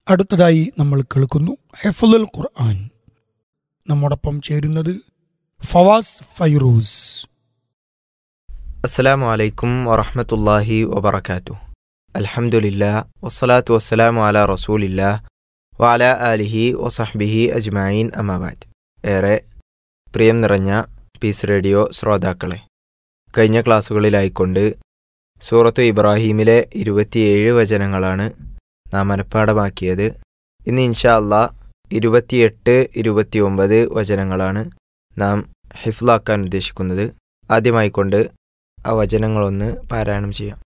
അടുത്തതായി നമ്മൾ കേൾക്കുന്നു ഹെഫുൽ ഖുർആൻ നമ്മോടൊപ്പം ചേരുന്നത് ഫവാസ് ഫൈറൂസ് അസ്സലാമു അലൈക്കും വറഹ്മത്തുള്ളാഹി വബറകാതുഹു അൽഹംദുലില്ലാ വസ്സലാത്തു വസ്സലാമു അലാ റസൂലില്ലാ വഅല ആലിഹി വസഹ്ബിഹി അജ്മഈൻ അമാബാദ് ഏറെ പ്രിയം നിറഞ്ഞ പീസ് റേഡിയോ ശ്രോതാക്കളെ കഴിഞ്ഞ ക്ലാസ്സുകളിലായിക്കൊണ്ട് സൂറത്തു ഇബ്രാഹീമിലെ ഇരുപത്തിയേഴ് വചനങ്ങളാണ് നാം മനഃപ്പാടമാക്കിയത് ഇന്ന് ഇൻഷാ അള്ളാ ഇരുപത്തിയെട്ട് ഇരുപത്തിയൊമ്പത് വചനങ്ങളാണ് നാം ഹിഫ്ലാക്കാൻ ഉദ്ദേശിക്കുന്നത് ആദ്യമായിക്കൊണ്ട് ആ വചനങ്ങളൊന്ന് പാരായണം ചെയ്യാം